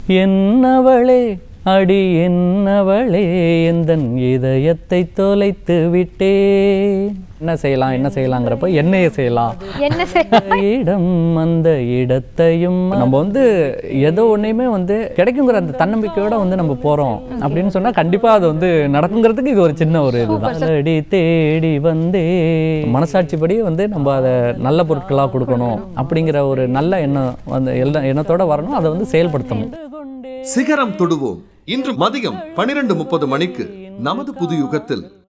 என்னவளே அடி என்னவளே எந்தன் இதயத்தை தொலைத்து விட்டேன் என்ன செய்யலாம் என்ன செய்யலாங்கிறப்ப என்னைய செய்யலாம் என்ன செய்ய இடம் அந்த இடத்தையும் நம்ம வந்து ஏதோ ஒன்றையுமே வந்து கிடைக்குங்கிற அந்த தன்னம்பிக்கையோட வந்து நம்ம போறோம் அப்படின்னு சொன்னா கண்டிப்பா அது வந்து நடக்குங்கிறதுக்கு இது ஒரு சின்ன ஒரு இதுதான் அடி தேடி வந்தே மனசாட்சிப்படி வந்து நம்ம அதை நல்ல பொருட்களா கொடுக்கணும் அப்படிங்கிற ஒரு நல்ல எண்ணம் வந்து எல்லா எண்ணத்தோட வரணும் அதை வந்து செயல்படுத்தணும் சிகரம் தொடுவோம் இன்று மதியம் பனிரெண்டு முப்பது மணிக்கு நமது புது யுகத்தில்